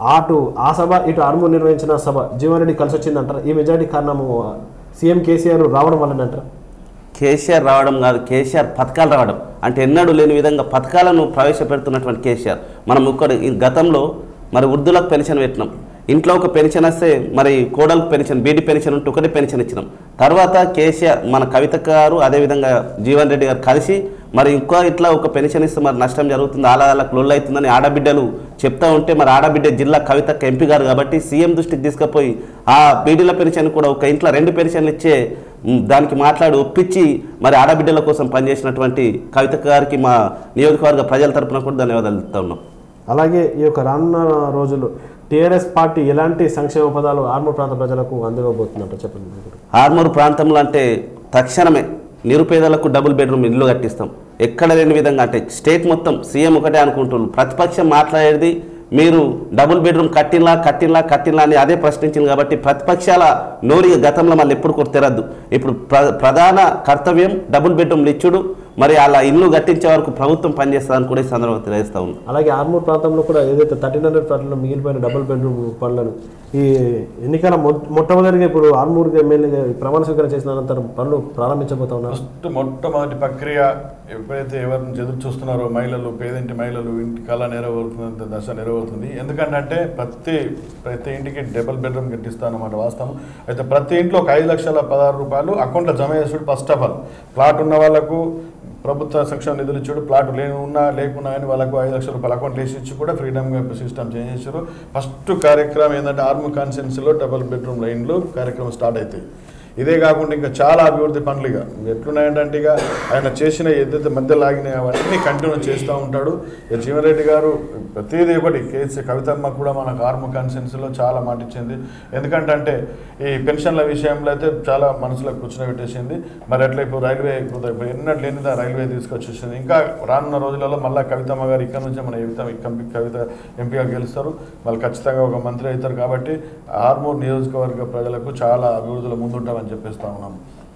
అటు ఆ సభ ఇటు ఆర్మూర్ నిర్వహించిన సభ జీవన్ రెడ్డి కలిసి వచ్చిందంటారా ఈ మెజారిటీ కారణము సీఎం కేసీఆర్ రావడం వల్లనే అంటారా కేసీఆర్ రావడం కాదు కేసీఆర్ పథకాలు రావడం అంటే ఎన్నడూ లేని విధంగా పథకాలను ప్రవేశపెడుతున్నటువంటి కేసీఆర్ మనం ఇక్కడ ఈ గతంలో మరి వృద్ధులకు పెన్షన్ పెట్టినాం ఇంట్లో ఒక పెన్షన్ వస్తే మరి కోడలకు పెన్షన్ బీడీ పెన్షన్ ఉంటే ఒకటి పెన్షన్ ఇచ్చినాం తర్వాత కేసీఆర్ మన కవిత గారు అదేవిధంగా జీవన్ రెడ్డి గారు కలిసి మరి ఇంకో ఇట్లా ఒక పెన్షన్ ఇస్తే మరి నష్టం జరుగుతుంది అలా వాళ్ళకి లొల్లు అవుతుందని ఆడబిడ్డలు చెప్తా ఉంటే మరి ఆడబిడ్డ జిల్లా కవితకు ఎంపీ గారు కాబట్టి సీఎం దృష్టికి తీసుకుపోయి ఆ బీడీల పెన్షన్ కూడా ఒక ఇంట్లో రెండు పెన్షన్లు ఇచ్చే ఉమ్, దానికి మాట్లాడి ఒప్పించి మరి ఆడబిడ్డల కోసం పనిచేసినటువంటి కవిత గారికి మా నియోజకవర్గ ప్రజల తరపున కూడా ధన్యవాదాలు చెప్తా ఉన్నాం అలాగే ఈ యొక్క రానున్న రోజుల్లో టీఆర్ఎస్ పార్టీ ఎలాంటి సంక్షేమ పదాలు ఆర్మూర్ ప్రాంత ప్రజలకు అందివ్వబోతుందంట చెప్పండి మీరు. ఆర్మూర్ ప్రాంతంలో అంటే తక్షణమే నిరుపేదలకు డబుల్ బెడ్రూమ్ ఇల్లు కట్టిస్తాం ఎక్కడ లేని విధంగా అంటే స్టేట్ మొత్తం సీఎం ఒకటే అనుకుంటున్నారు ప్రతిపక్షం మాట్లాడేది మీరు డబుల్ బెడ్రూమ్ కట్టినలా కట్టినలా కట్టినలా అని అదే ప్రశ్నించింది కాబట్టి ప్రతిపక్షాల నోరి గతంలో మళ్ళీ ఎప్పుడు కూడా తెరద్దు ఇప్పుడు ప్ర ప్రధాన కర్తవ్యం డబుల్ బెడ్రూమ్లు ఇచ్చుడు మరి అలా ఇల్లు కట్టించే వరకు ప్రభుత్వం పనిచేస్తుందని కూడా ఈ సందర్భంగా తెలియజేస్తా ఉన్నాం అలాగే ఆర్మూర్ ప్రాంతంలో కూడా ఏదైతే థర్టీన్ హండ్రెడ్ ఫ్లాట్లో మిగిలిపోయిన డబుల్ బెడ్రూమ్ పనులను ఈ ఎన్నికల మొ- మొట్టమొదటిగా ఇప్పుడు ఆర్మూర్ ఎమ్మెల్యేగా ప్రమాణ స్వీకారం చేసిన అనంతరం పనులు ప్రారంభించబోతా ఉన్నారు ఫస్ట్ మొట్టమొదటి ప్రక్రియ ఎప్పుడైతే ఎవరిని ఎదురు చూస్తున్నారో మహిళలు పేదింటి మహిళలు ఇంటి కళ నెరవేరుతుంది దశ నెరవేరుతుంది ఎందుకంటే ప్రతి ప్రతి ఇంటికి డబుల్ బెడ్రూమ్ కట్టిస్తానమాట వాస్తవం అయితే ప్రతి ఇంట్లో ఒక ఐదు లక్షల పదహారు రూపాయలు అకౌంట్లో జమ చేసుడు ఫస్ట్ ఆఫ్ ఆల్ ప్లాట్ ఉన్న వాళ్ళకు ప్రభుత్వ సంక్షేమ నిధులు ఇచ్చాడు ప్లాట్ లేని ఉన్నా లేకున్నా కానీ వాళ్ళకు ఐదు లక్షల రూపాయలు అకౌంట్ వేసి ఇచ్చి కూడా ఫ్రీడమ్గా సిస్టమ్ చేంజ్ చేశారు ఫస్ట్ కార్యక్రమం ఏంటంటే ఆర్మీ కాన్స్టిట్యున్సీలో డబుల్ బెడ్రూమ్ లైన్లు కార్యక్రమం స్టార్ట్ అవుతాయి ఇదే కాకుండా ఇంకా చాలా అభివృద్ధి పనులు ఇక ఎట్లున్నాయంటే ఇక ఆయన చేసిన ఏదైతే మధ్య లాగినాయి అవన్నీ కంటిన్యూ చేస్తూ ఉంటాడు ఇక జీవన్రెడ్డి గారు ప్రతిదీ ఒకటి కేసీ కవితమ్మ కూడా మనకు ఆర్మ కాన్స్టిట్యున్సీలో చాలా మాట ఇచ్చింది ఎందుకంటే అంటే ఈ పెన్షన్ల విషయంలో అయితే చాలా మనసులో కూర్చోబెట్టేసింది మరి అట్లా ఇప్పుడు రైల్వే ఇప్పుడు ఇప్పుడు ఎన్నట్లు లేనిదా రైల్వే తీసుకొచ్చేసింది ఇంకా రానున్న రోజులలో మళ్ళీ కవితమ్మ గారు ఇక్కడ నుంచే మన కవిత కం- కవిత ఎంపీగా గెలుస్తారు వాళ్ళు ఖచ్చితంగా ఒక మంత్రి అవుతారు కాబట్టి ఆర్మూర్ నియోజకవర్గ ప్రజలకు చాలా అభివృద్ధిలో ముందుంటామని చెప్పేస్తా ఉన్నాం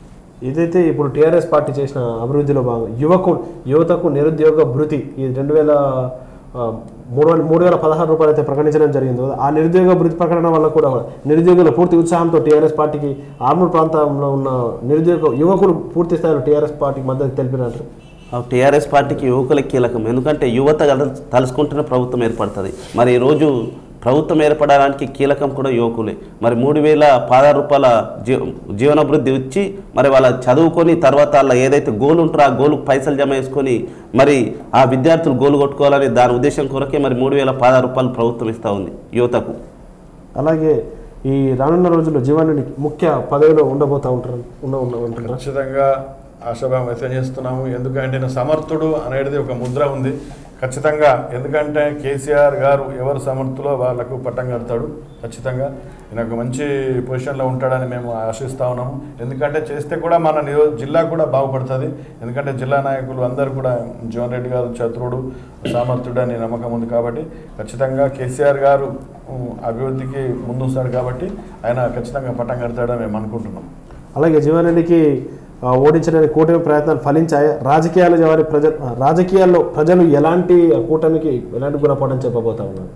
ఏదైతే ఇప్పుడు టీఆర్ఎస్ పార్టీ చేసిన అభివృద్ధిలో భాగంగా యువకు యువతకు నిరుద్యోగ భృతి ఈ రెండు వేల ఆ, మూడు వేల మూడు వేల పదహారు రూపాయలు అయితే ప్రకటించడం జరిగింది కదా ఆ నిరుద్యోగ భృతి ప్రకటన వల్ల కూడా నిరుద్యోగుల పూర్తి ఉత్సాహంతో టీఆర్ఎస్ పార్టీకి ఆర్మూర్ ప్రాంతంలో ఉన్న నిరుద్యోగ యువకులు పూర్తి స్థాయిలో టీఆర్ఎస్ పార్టీకి మద్దతు తెలిపినట్టు టీఆర్ఎస్ పార్టీకి యువకులకి కీలకం ఎందుకంటే యువత గల- తలుసుకుంటున్న ప్రభుత్వం ఏర్పడుతుంది మరి ఈరోజు ప్రభుత్వం ఏర్పడడానికి కీలకం కూడా యువకులే మరి మూడు వేల పదహారు రూపాయల జీ జీవనాభివృద్ధి ఇచ్చి మరి వాళ్ళ చదువుకొని తర్వాత వాళ్ళ ఏదైతే గోల్ ఉంటారో ఆ గోలుకు పైసలు జమ చేసుకొని మరి ఆ విద్యార్థులు గోలు కొట్టుకోవాలని దాని ఉద్దేశం కొరకే మరి మూడు వేల పదహారు రూపాయలు ప్రభుత్వం ఇస్తూ ఉంది యువతకు అలాగే ఈ రానున్న రోజుల్లో జీవన్ రెడ్డి ముఖ్య పదవిలో ఉండబోతా ఉంటారు ఉన్న ఉన్న ఉంటున్నారా ఖచ్చితంగా ఆశాభావం వ్యక్తం చేస్తున్నాము ఎందుకంటే ఈయన సమర్థుడు అనేది ఒక ముద్ర ఉంది ఖచ్చితంగా ఎందుకంటే కేసీఆర్ గారు ఎవరు సమర్థులో వాళ్ళకు పట్టం కడతాడు ఖచ్చితంగా ఈయన ఒక మంచి పొజిషన్లో ఉంటాడని మేము ఆశిస్తా ఉన్నాము ఎందుకంటే చేస్తే కూడా మన నియో జిల్లా కూడా బాగుపడుతుంది ఎందుకంటే జిల్లా నాయకులు అందరూ కూడా జీవన్ రెడ్డి గారు చతురుడు సామర్థ్యుడు అని నమ్మకం ఉంది కాబట్టి ఖచ్చితంగా కేసీఆర్ గారు ఉమ్, అభివృద్ధికి ముందుస్తాడు కాబట్టి ఆయన ఖచ్చితంగా పట్టం కడతాడని మేము అనుకుంటున్నాం అలాగే జీవన్ రెడ్డికి ఆ, ఓడించడానికి కూటమి ప్రయత్నాలు ఫలించాయి రాజకీయాలు వారి ప్రజ ఆ, రాజకీయాల్లో ప్రజలు ఎలాంటి ఆ కూటమికి ఎలాంటి గుణపాఠం చెప్పబోతా ఉన్నారు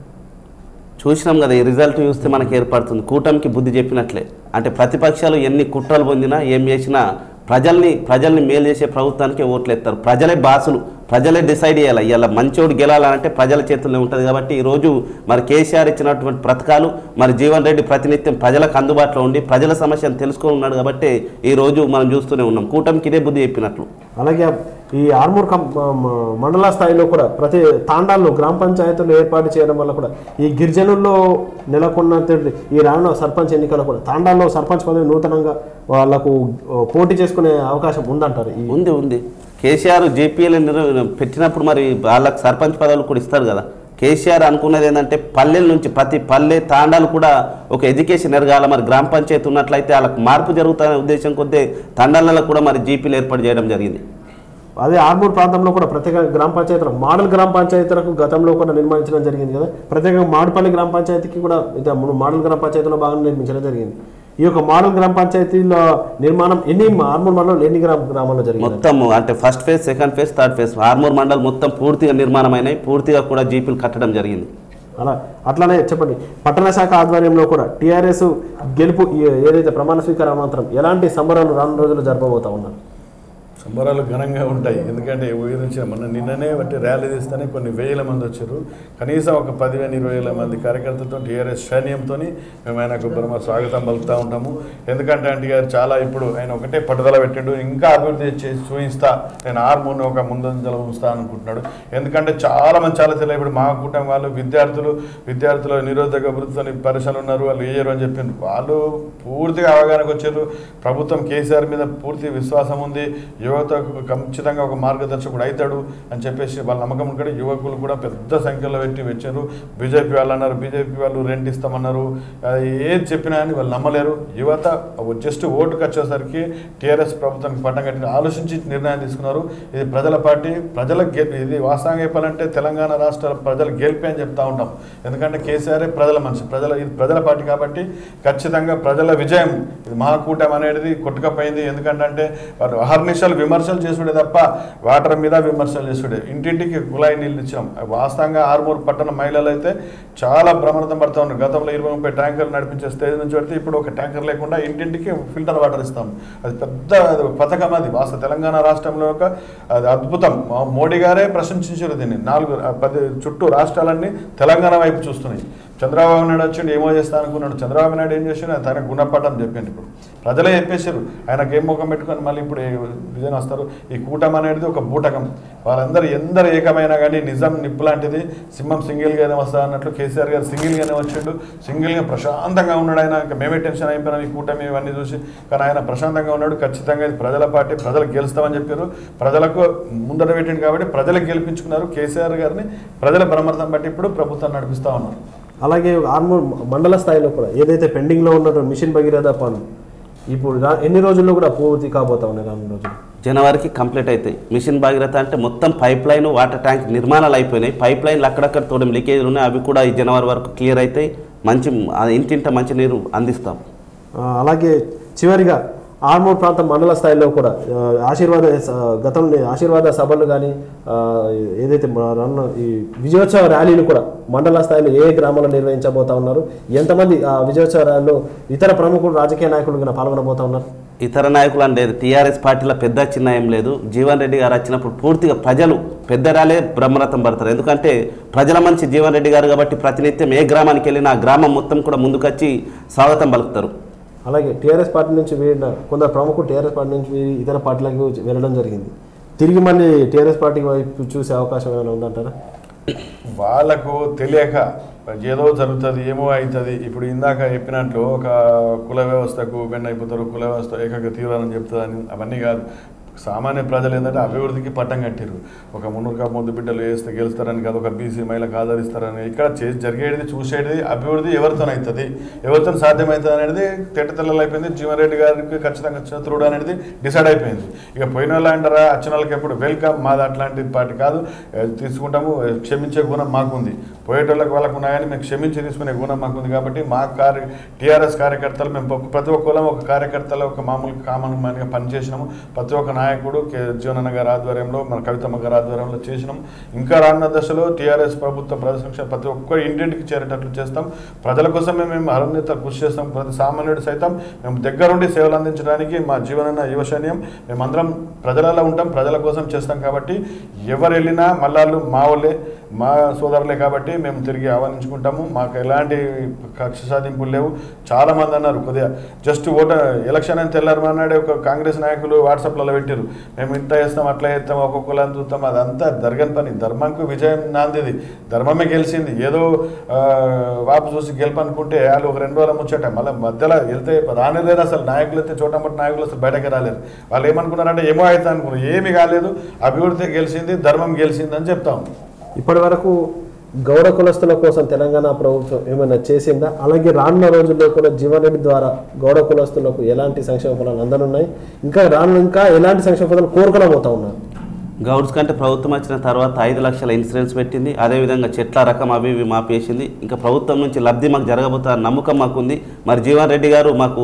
చూసినాం కదా ఈ రిజల్ట్ చూస్తే మనకి ఏర్పడుతుంది కూటమికి బుద్ధి చెప్పినట్లే అంటే ప్రతిపక్షాలు ఎన్ని కుట్రలు పొందినా ఏం చేసినా ప్రజల్ని ప్రజల్ని మేలు చేసే ప్రభుత్వానికి ఓట్లు ఎత్తారు ప్రజలే బాసులు ప్రజలే డిసైడ్ చేయాలి ఇలా మంచోడు గెలాలంటే ప్రజల చేతుల్లో ఉంటుంది కాబట్టి ఈరోజు మరి కేసీఆర్ ఇచ్చినటువంటి పథకాలు మరి జీవన్ రెడ్డి ప్రతినిత్యం ప్రజలకు అందుబాటులో ఉండి ప్రజల సమస్యను తెలుసుకొని ఉన్నాడు కాబట్టి ఈ రోజు మనం చూస్తూనే ఉన్నాం కూటమికి ఇదే బుద్ధి చెప్పినట్లు అలాగే ఈ ఆర్మూర్ కం మ- మండల స్థాయిలో కూడా ప్రతి తాండాల్లో గ్రామ పంచాయతీలు ఏర్పాటు చేయడం వల్ల కూడా ఈ గిరిజనుల్లో నెలకొన్న ఈ రానున్న సర్పంచ్ ఎన్నికలు కూడా తాండాల్లో సర్పంచ్ పదవి నూతనంగా వాళ్ళకు ఆ, పోటీ చేసుకునే అవకాశం ఉందంటారు ఈ ఉంది ఉంది కేసీఆర్ జేపీఎల్ పెట్టినప్పుడు మరి వాళ్ళకి సర్పంచ్ పదవులు కూడా ఇస్తారు కదా కేసీఆర్ అనుకున్నది ఏంటంటే పల్లెల నుంచి ప్రతి పల్లె తాండాలు కూడా ఒక ఎడ్యుకేషన్ ఎరగాల మరి గ్రామ పంచాయతీ ఉన్నట్లయితే వాళ్ళకి మార్పు జరుగుతున్న ఉద్దేశం కొద్దీ తండాలలో కూడా మరి జీపీలు ఏర్పాటు చేయడం జరిగింది అదే ఆర్మూర్ ప్రాంతంలో కూడా ప్రత్యేక గ్రామ పంచాయతీలకు మోడల్ గ్రామ పంచాయతీలకు గతంలో కూడా నిర్మించడం జరిగింది కదా ప్రత్యేకంగా మాడుపల్లి గ్రామ పంచాయతీకి కూడా ఇది మోడల్ గ్రామ పంచాయతీలో భాగంగా నిర్మించడం జరిగింది ఈ యొక్క మోడల్ గ్రామ పంచాయతీల నిర్మాణం ఎన్ని ఆర్మూర్ మండలంలో ఎన్ని గ్రామ గ్రామాల్లో జరిగింది మొత్తం అంటే first phase second phase third phase Armoor mandal మొత్తం పూర్తిగా నిర్మాణమైనాయి పూర్తిగా కూడా జీపీలు కట్టడం జరిగింది అలా అట్లానే చెప్పండి పట్టణ శాఖ ఆధ్వర్యంలో కూడా టీఆర్ఎస్ గెలుపు ఏ- ఏదైతే ప్రమాణ స్వీకార అనంతరం ఎలాంటి సంబరాలు రాను రోజులు జరపబోతా ఉన్నారు సంబరాలు ఘనంగా ఉంటాయి ఎందుకంటే ఊహించిన మన నిన్ననే బట్టి ర్యాలీ తీస్తేనే కొన్ని వేల మంది వచ్చారు కనీసం ఒక పదివేల ఇరవై వేల మంది కార్యకర్తలతో టీఆర్ఎస్ సైన్యంతో మేము ఆయనకు బ్రహ్మ స్వాగతం పలుకుతూ ఉంటాము ఎందుకంటే అంటే గారు చాలా ఇప్పుడు ఆయన ఒకటే పట్టుదల పెట్టాడు ఇంకా అభివృద్ధి చేసి చూపిస్తా నేను ఆర్మూర్ని ఒక ముందంజలో ఉంచుతా అనుకుంటున్నాడు ఎందుకంటే చాలా మంది చాలా తెలియదు ఇప్పుడు మా కూటమి వాళ్ళు విద్యార్థులు విద్యార్థుల నిరోధక అభివృద్ధితో పరిశ్రమలు ఉన్నారు వాళ్ళు వేయరు అని చెప్పిండ్రు వాళ్ళు పూర్తిగా అవగాహనకు వచ్చారు ప్రభుత్వం కేసీఆర్ మీద పూర్తి విశ్వాసం ఉంది యువతకు ఖచ్చితంగా ఒక మార్గదర్శకుడు అవుతాడు అని చెప్పేసి వాళ్ళ నమ్మకం కూడా యువకులు కూడా పెద్ద సంఖ్యలో పెట్టి వచ్చారు బీజేపీ వాళ్ళు అన్నారు బీజేపీ వాళ్ళు రెంట్ ఇస్తామన్నారు అది ఏది చెప్పినా అని వాళ్ళు నమ్మలేరు యువత జస్ట్ ఓటుకు వచ్చేసరికి టీఆర్ఎస్ ప్రభుత్వానికి పట్టం కట్టి ఆలోచించి నిర్ణయం తీసుకున్నారు ఇది ప్రజల పార్టీ ప్రజల గె- ఇది వాస్తవంగా చెప్పాలంటే తెలంగాణ రాష్ట్ర ప్రజల గెలిపి అని చెప్తా ఉంటాం ఎందుకంటే కేసీఆర్ ప్రజల మనిషి ప్రజల ఇది ప్రజల పార్టీ కాబట్టి ఖచ్చితంగా ప్రజల విజయం ఇది మహాకూటమి అనేది కొట్టుకపోయింది ఎందుకంటే వారు అహర్నిశలు విమర్శలు చేసుడే తప్ప వాటర్ మీద విమర్శలు చేసుడే ఇంటింటికి కుళాయి నీళ్ళు ఇచ్చాం వాస్తవంగా ఆరుమూరు పట్టణ మహిళలు అయితే చాలా బ్రహ్మరథం పడుతూ ఉన్నారు గతంలో ఇరవై ముప్పై ట్యాంకర్లు నడిపించే స్టేజ్ నుంచి పెడితే ఇప్పుడు ఒక ట్యాంకర్ లేకుండా ఇంటింటికి ఫిల్టర్ వాటర్ ఇస్తాం అది పెద్ద అది ఒక పథకం అది వాస్తవ తెలంగాణ రాష్ట్రంలో ఒక అది అద్భుతం మా మోడీ గారే ప్రశంసించారు దీన్ని నాలుగు ఆ పది చుట్టూ రాష్ట్రాలన్నీ తెలంగాణ వైపు చూస్తున్నాయి చంద్రబాబు నాయుడు వచ్చిండు ఏమో చేస్తా అనుకున్నాడు చంద్రబాబు నాయుడు ఏం చేసిండు తన గుణపడడం చెప్పిండు ఇప్పుడు ప్రజలే చెప్పేశారు ఆయనకి ఏం ముఖం పెట్టుకొని మళ్ళీ ఇప్పుడు విజయన్ వస్తారు ఈ కూటమి అనేది ఒక బూటకం వాళ్ళందరూ ఎందరు ఏకమైనా కానీ నిజం నిప్పు లాంటిది సింహం సింగిల్గానే వస్తా అన్నట్లు కేసీఆర్ గారు సింగిల్గానే వచ్చిండు సింగిల్గా ప్రశాంతంగా ఉన్నాడు ఆయన ఇంకా మేమే టెన్షన్ అయిపోయినాం ఈ కూటమి ఇవన్నీ చూసి కానీ ఆయన ప్రశాంతంగా ఉన్నాడు ఖచ్చితంగా ఇది ప్రజల పార్టీ ప్రజలకు గెలుస్తామని చెప్పారు ప్రజలకు ముందర పెట్టిండు కాబట్టి ప్రజలకు గెలిపించుకున్నారు కేసీఆర్ గారిని ప్రజల బ్రహ్మర్థం బట్టి ఇప్పుడు ప్రభుత్వాన్ని నడిపిస్తా ఉన్నారు అలాగే ఆర్మూర్ మండల స్థాయిలో కూడా ఏదైతే పెండింగ్లో ఉన్నటువంటి మిషన్ భగీరథ పనులు ఇప్పుడు రా- ఎన్ని రోజుల్లో కూడా పూర్తి కాబోతా ఉన్నాయి రానున్న రోజులు జనవరికి కంప్లీట్ అవుతాయి మిషన్ భాగీరథ అంటే మొత్తం పైప్ లైన్ వాటర్ ట్యాంక్ నిర్మాణాలు అయిపోయినాయి పైప్ లైన్లు అక్కడక్కడ తోడం లీకేజ్లు ఉన్నాయి అవి కూడా ఈ జనవరి వరకు క్లియర్ అవుతాయి మంచి ఆ ఇంటింట మంచి నీరు అందిస్తాం ఆ, అలాగే చివరిగా ఆర్మూర్ ప్రాంతం మండల స్థాయిలో కూడా ఆ, ఆశీర్వాద స- గతంలో ఆశీర్వాద సభలు కానీ ఏదైతే మన రన్న ఈ విజయోత్సవ ర్యాలీలు కూడా మండల స్థాయిలో ఏ గ్రామాల్లో నిర్వహించబోతా ఉన్నారు ఎంతమంది ఆ విజయోత్సవ ర్యాలీలో ఇతర ప్రముఖులు రాజకీయ నాయకులు కూడా పాల్గొనబోతా ఉన్నారు ఇతర నాయకులు అంటే టీఆర్ఎస్ పార్టీలో పెద్ద చిన్న ఏం లేదు జీవన్ రెడ్డి గారు వచ్చినప్పుడు పూర్తిగా ప్రజలు పెద్ద రాలే బ్రహ్మరథం పడతారు ఎందుకంటే ప్రజల మనిషి జీవన్ రెడ్డి గారు కాబట్టి ప్రతినిత్యం ఏ గ్రామానికి వెళ్ళినా ఆ గ్రామం మొత్తం కూడా ముందుకొచ్చి స్వాగతం పలుకుతారు అలాగే టీఆర్ఎస్ పార్టీ నుంచి వీడిన కొందరు ప్రముఖులు టీఆర్ఎస్ పార్టీ నుంచి వీడి ఇతర పార్టీలకు వెళ్ళడం జరిగింది తిరిగి మళ్ళీ టీఆర్ఎస్ పార్టీ వైపు చూసే అవకాశం ఏమైనా ఉందంటారా వాళ్ళకు తెలియక ఏదో జరుగుతుంది ఏమో అవుతుంది ఇప్పుడు ఇందాక చెప్పినట్లు ఒక కుల వ్యవస్థకు బెండ్ అయిపోతారు కుల వ్యవస్థ ఏకంగా తీవ్రాలని చెప్తుందని అవన్నీ కాదు సామాన్య ప్రజలు ఏంటంటే అభివృద్ధికి పట్టం కట్టారు ఒక మున్నూరుగా ముద్దు బిడ్డలు వేస్తే గెలుస్తారని కాదు ఒక బీసీ మహిళకు ఆదరిస్తారని ఇక్కడ చేసి జరిగేది చూసేది అభివృద్ధి ఎవరితో అవుతుంది ఎవరితో సాధ్యమవుతుంది అనేది తెల్లలు అయిపోయింది జీవన్ గారికి ఖచ్చితంగా చతురుడు అనేది డిసైడ్ అయిపోయింది ఇక పోయిన వాళ్ళు అంటారా వచ్చిన వాళ్ళకి ఎప్పుడు వెల్కమ్ మాది అట్లాంటి పార్టీ కాదు ఏ, తీసుకుంటాము ఏ, క్షమించే గుణం మాకుంది పోయేటోళ్ళకి వాళ్ళకు ఉన్నాయని మేము క్షమించి తీసుకునే గుణం మాకుంది కాబట్టి మా కార్య టీఆర్ఎస్ కార్యకర్తలు మేము ఒక- ప్రతి ఒక్కరం ఒక కార్యకర్తలు ఒక మామూలు కామన్ మ్యాన్గా పనిచేసినాము ప్రతి ఒక్క నాయకుడు కె జీవనన్న గారి ఆధ్వర్యంలో మన కవితమ్మ గారి ఆధ్వర్యంలో చేసినాం ఇంకా రానున్న దశలో టీఆర్ఎస్ ప్రభుత్వ ప్రజల సంక్షేమ ప్రతి ఒక్క ఇంటింటికి చేరేటట్లు చేస్తాం ప్రజల కోసమే మేము అరణ్యత కృషి చేస్తాం ప్రతి సామాన్యుడు సైతం మేము దగ్గరుండి సేవలు అందించడానికి మా జీవనన్న యువశన్యం మేమందరం ప్రజలలో ఉంటాం ప్రజల కోసం చేస్తాం కాబట్టి ఎవరు వెళ్ళినా మళ్ళాళ్ళు మా వాళ్ళే మా సోదరులే కాబట్టి మేము తిరిగి ఆహ్వానించుకుంటాము మాకు ఎలాంటి కక్ష సాధింపులు లేవు చాలా మంది అన్నారు కొద్దిగా జస్ట్ ఓట ఎలక్షన్ అని తెల్లారు అన్నాడే ఒక కాంగ్రెస్ నాయకులు వాట్సాప్లలో పెట్టారు మేము ఇంత చేస్తాం అట్లా చేస్తాం ఒక్కొక్కళ్ళని చూస్తాం అదంతా జరగని పని ధర్మంకు విజయం నాందిది ధర్మమే గెలిచింది ఏదో ఆ, వాపు చూసి గెలుపనుకుంటే వాళ్ళు ఒక రెండు రోజుల ముచ్చట మళ్ళీ మధ్యలో వెళ్తే రానిలేరు అసలు నాయకులు అయితే చోటమొట్ట నాయకులు అసలు బయటకు రాలేరు వాళ్ళు ఏమనుకున్నారంటే ఏమో అవుతా అనుకున్నారు ఏమీ కాలేదు అభివృద్ధి గెలిచింది ధర్మం గెలిచింది అని చెప్తాం ఇప్పటి వరకు గౌడ కులస్తుల కోసం తెలంగాణ ప్రభుత్వం ఏమైనా చేసిందా అలాగే రానున్న రోజుల్లో కూడా జీవన్ రెడ్డి ద్వారా గౌడ కులస్తులకు ఎలాంటి సంక్షేమ ఫలాలు అందనున్నాయి ఇంకా రాను ఇంకా ఎలాంటి సంక్షేమ ఫలాలు కోరుకోలేకపోతా ఉన్నారు గౌడ్స్ కంటే ప్రభుత్వం వచ్చిన తర్వాత ఐదు లక్షల ఇన్సూరెన్స్ పెట్టింది అదేవిధంగా చెట్ల రకం అవి ఇవి మాపేసింది ఇంకా ప్రభుత్వం నుంచి లబ్ధి మాకు జరగబోతా నమ్మకం మాకుంది మరి జీవన్ రెడ్డి గారు మాకు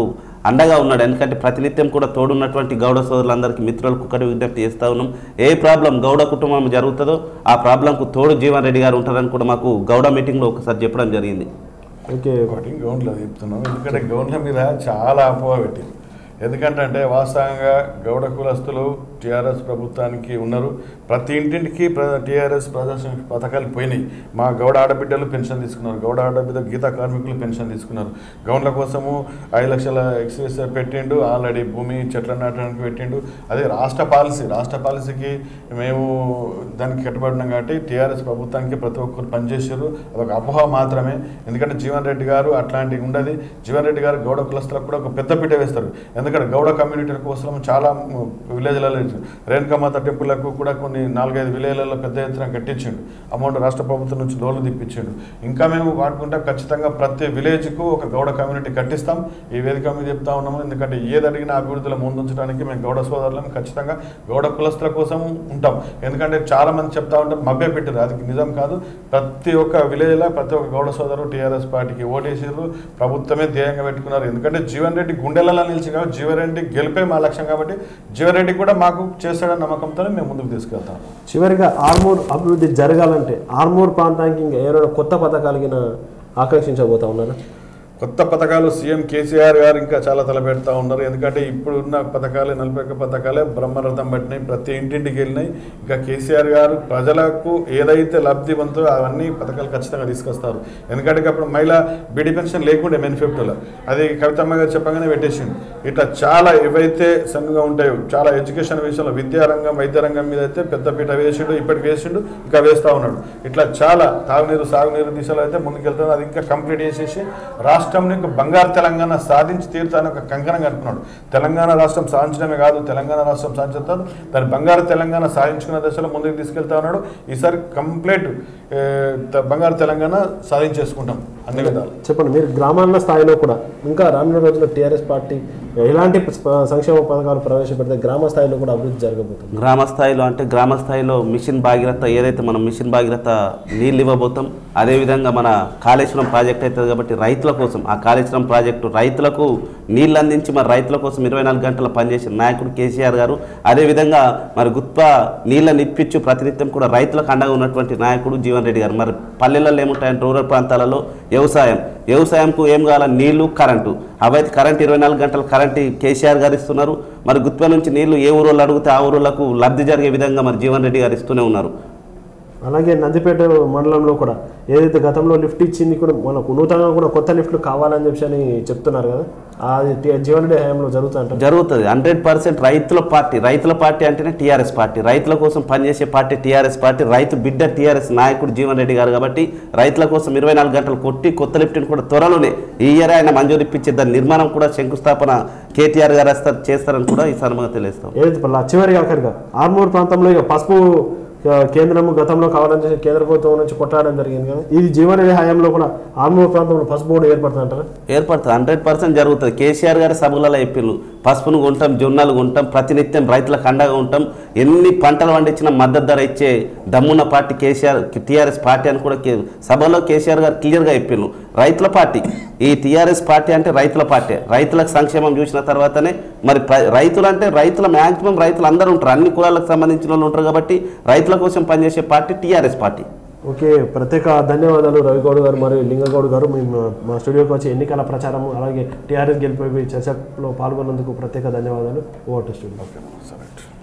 అండగా ఉన్నాడు ఎందుకంటే ప్రతినిత్యం కూడా తోడున్నటువంటి గౌడ సోదరులందరికీ మిత్రులకు ఒకటి విజ్ఞప్తి చేస్తూ ఉన్నాం ఏ ప్రాబ్లం గౌడ కుటుంబం జరుగుతుందో ఆ ప్రాబ్లంకు తోడు జీవన్ రెడ్డి గారు ఉంటారని కూడా మాకు గౌడ మీటింగ్లో ఒకసారి చెప్పడం జరిగింది ఓకే ఒకటి గౌన్లో చెప్తున్నాం ఎందుకంటే గౌన్ల మీద చాలా అపోహ పెట్టింది ఎందుకంటే అంటే వాస్తవంగా గౌడ కులస్తులు టీఆర్ఎస్ ప్రభుత్వానికి ఉన్నారు ప్రతి ఇంటింటికి ప్ర టీఆర్ఎస్ ప్రదర్శన పథకాలు పోయినాయి మా గౌడ ఆడబిడ్డలు పెన్షన్ తీసుకున్నారు గౌడ ఆడబిడ్డ గీతా కార్మికులు పెన్షన్ తీసుకున్నారు గౌన్ల కోసము ఐదు లక్షల ఎక్సైజ్ పెట్టిండు ఆల్రెడీ భూమి చెట్ల నాటడానికి పెట్టిండు అదే రాష్ట్ర పాలసీ రాష్ట్ర పాలసీకి మేము దానికి కట్టుబడినాం కాబట్టి టీఆర్ఎస్ ప్రభుత్వానికి ప్రతి ఒక్కరు పనిచేసారు అదొక అపోహ మాత్రమే ఎందుకంటే జీవన్ రెడ్డి గారు అట్లాంటివి ఉండదు జీవన్ రెడ్డి గారు గౌడ కులస్తులకు కూడా ఒక పెద్ద పీట వేస్తారు ఎందుకంటే గౌడ కమ్యూనిటీల కోసం చాలా విలేజ్లలో రేణుకమాత టెంపుల్లకు కూడా కొన్ని నాలుగైదు విలేజ్లలో పెద్ద ఎత్తున కట్టించిండు అమౌంట్ రాష్ట్ర ప్రభుత్వం నుంచి లోన్లు తెప్పించిండు ఇంకా మేము వాడుకుంటే ఖచ్చితంగా ప్రతి విలేజ్కు ఒక గౌడ కమ్యూనిటీ కట్టిస్తాం ఈ వేదిక మీద చెప్తా ఉన్నాము ఎందుకంటే ఏది అడిగినా అభివృద్ధిలో ముందుంచడానికి మేము గౌడ సోదరులను ఖచ్చితంగా గౌడ కులస్తుల కోసం ఉంటాం ఎందుకంటే చాలా మంది చెప్తా ఉంటారు మభ్య పెట్టారు అది నిజం కాదు ప్రతి ఒక్క విలేజ్లో ప్రతి ఒక్క గౌడ సోదరు టీఆర్ఎస్ పార్టీకి ఓటేసారు ప్రభుత్వమే ధ్యేయంగా పెట్టుకున్నారు ఎందుకంటే జీవన్ రెడ్డి గుండెలలో నిలిచి కాబట్టి జీవన్ రెడ్డి గెలిపే మా లక్ష్యం కాబట్టి జీవన్ రెడ్డి కూడా మాకు చేస్తాడన్న నమ్మకంతోనే మేము ముందుకు తీసుకెళ్తాం చివరిగా ఆర్మూర్ అభివృద్ధి జరగాలంటే ఆర్మూర్ ప్రాంతానికి ఇంకా ఏమైనా కొత్త పథకాలకి ఆకర్షించబోతా ఉన్నారా కొత్త పథకాలు సీఎం కేసీఆర్ గారు ఇంకా చాలా తలపెడతా ఉన్నారు ఎందుకంటే ఇప్పుడు ఉన్న పథకాలే నలభై ఒక్క పథకాలే బ్రహ్మరథం పట్టినాయి ప్రతి ఇంటింటికి వెళ్ళినాయి ఇంకా కేసీఆర్ గారు ప్రజలకు ఏదైతే లబ్ధి పొందుతో అవన్నీ పథకాలు ఖచ్చితంగా తీసుకొస్తారు ఎందుకంటే అప్పుడు మహిళా బీడీ పెన్షన్ లేకుండే బెనిఫిట్లో అది కవితమ్మ గారు చెప్పగానే పెట్టేసిండు ఇట్లా చాలా ఏవైతే సన్నుగా ఉంటాయో చాలా ఎడ్యుకేషన్ విషయంలో విద్యారంగం వైద్య రంగం మీద అయితే పెద్దపీట వేసిండు ఇప్పటికి వేసిండు ఇంకా వేస్తూ ఉన్నాడు ఇట్లా చాలా తాగునీరు సాగునీరు దిశలో అయితే ముందుకెళ్తాడు అది ఇంకా కంప్లీట్ చేసేసి రాష్ట్రం ఇంకా బంగారు తెలంగాణ సాధించి తీరుతాను ఒక కంకణం కనుక్కున్నాడు తెలంగాణ రాష్ట్రం సాధించడమే కాదు తెలంగాణ రాష్ట్రం సాధించుతాడు దాని బంగారు తెలంగాణ సాధించుకున్న దశలో ముందుకు తీసుకెళ్తా ఉన్నాడు ఈసారి కంప్లీట్ ఏ, త- బంగారు తెలంగాణ సాధించేసుకుంటాం అన్ని విధాలు చెప్పండి మీరు గ్రామాల స్థాయిలో కూడా ఇంకా రానున్న రోజుల్లో టీఆర్ఎస్ పార్టీ ఎలాంటి ప- సంక్షేమ పథకాలు ప్రవేశపెడితే గ్రామ స్థాయిలో కూడా అభివృద్ధి జరగబోతుంది గ్రామ స్థాయిలో అంటే గ్రామ స్థాయిలో మిషన్ భాగీరథ ఏదైతే మనం మిషన్ భాగీరథ నీళ్ళు ఇవ్వబోతాం అదేవిధంగా మన కాళేశ్వరం ప్రాజెక్ట్ అవుతుంది కాబట్టి రైతుల కోసం ఆ కాళేశ్వరం ప్రాజెక్టు రైతులకు నీళ్ళు అందించి మరి రైతుల కోసం ఇరవై నాలుగు గంటలు పనిచేసిన నాయకుడు కేసీఆర్ గారు అదేవిధంగా మరి గుత్ప నీళ్ళని ఇప్పించు ప్రతినిత్యం కూడా రైతులకు అండగా ఉన్నటువంటి నాయకుడు జీవన్ రెడ్డి గారు మరి పల్లెలలో ఏముంటాయంటే రూరల్ ప్రాంతాలలో వ్యవసాయం వ్యవసాయంకు ఏం కావాల నీళ్లు కరెంటు అవైతే కరెంట్ ఇరవై నాలుగు గంటల కరెంట్ కేసీఆర్ గారు ఇస్తున్నారు మరి గుత్ప నుంచి నీళ్లు ఏ ఊరోళ్ళు అడిగితే ఆ ఊరోళ్ళకు లబ్ధి జరిగే విధంగా మరి జీవన్ రెడ్డి గారు ఇస్తూనే ఉన్నారు అలాగే నందిపేట మండలంలో కూడా ఏదైతే గతంలో లిఫ్ట్ ఇచ్చింది కూడా మనకు నూతనంగా కూడా కొత్త లిఫ్ట్లు కావాలని చెప్పి అని చెప్తున్నారు కదా అది టీ- జీవన్ రెడ్డి హయాంలో జరుగుతుంటారు జరుగుతుంది హండ్రెడ్ పర్సెంట్ రైతుల పార్టీ రైతుల పార్టీ అంటేనే టీఆర్ఎస్ పార్టీ రైతుల కోసం పనిచేసే పార్టీ టీఆర్ఎస్ పార్టీ రైతు బిడ్డ టీఆర్ఎస్ నాయకుడు జీవన్ రెడ్డి గారు కాబట్టి రైతుల కోసం ఇరవై నాలుగు గంటలు కొట్టి కొత్త లిఫ్ట్ని కూడా త్వరలోనే ఈ ఇయర్ ఆయన మంజూరు ఇప్పించే దాని నిర్మాణం కూడా శంకుస్థాపన కేటీఆర్ గారు వస్తారు చేస్తారని కూడా ఈ సందర్భంగా తెలియస్తాం ఏదైతే పర్లా చివరిగా ఆఖరిగా ఆర్మూర్ ప్రాంతంలో ఇక పసుపు ఆ, కేంద్రము గతంలో కావాలని చెప్పి కేంద్ర ప్రభుత్వం నుంచి కొట్టాడడం జరిగింది కదా ఇది జీవన రెడ్డి హయాంలో కూడా ఆర్మూర్ ప్రాంతంలో పసుపు బోర్డు ఏర్పడుతుందంటారా ఏర్పడుతుంది హండ్రెడ్ పర్సెంట్ జరుగుతుంది కేసీఆర్ గారి సభలలో చెప్పిండ్రు పసుపును కొంటాం జొన్నలు కొంటాం ప్రతినిత్యం రైతులకు అండగా ఉంటాం ఎన్ని పంటలు పండించినా మద్దతు ధర ఇచ్చే దమ్మున్న పార్టీ కేసీఆర్ టీఆర్ఎస్ పార్టీ అని కూడా కే- సభలో కేసీఆర్ గారు క్లియర్గా చెప్పిండ్రు రైతుల పార్టీ ఈ టీఆర్ఎస్ పార్టీ అంటే రైతుల పార్టీ రైతులకు సంక్షేమం చూసిన తర్వాతనే మరి ప్ర- రైతులు అంటే రైతుల మ్యాక్సిమం రైతులు అందరూ ఉంటారు అన్ని కులాలకు సంబంధించిన వాళ్ళు ఉంటారు కాబట్టి రైతుల కోసం పనిచేసే పార్టీ టీఆర్ఎస్ పార్టీ ఓకే ప్రత్యేక ధన్యవాదాలు రవిగౌడ్ గారు మరియు లింగగౌడ్ గారు మేము మా స్టూడియోకి వచ్చి ఎన్నికల ప్రచారం అలాగే టీఆర్ఎస్ గెలిపి చర్చలో పాల్గొన్నందుకు ప్రత్యేక ధన్యవాదాలు ఓటు స్టూడియో ఓకే సరే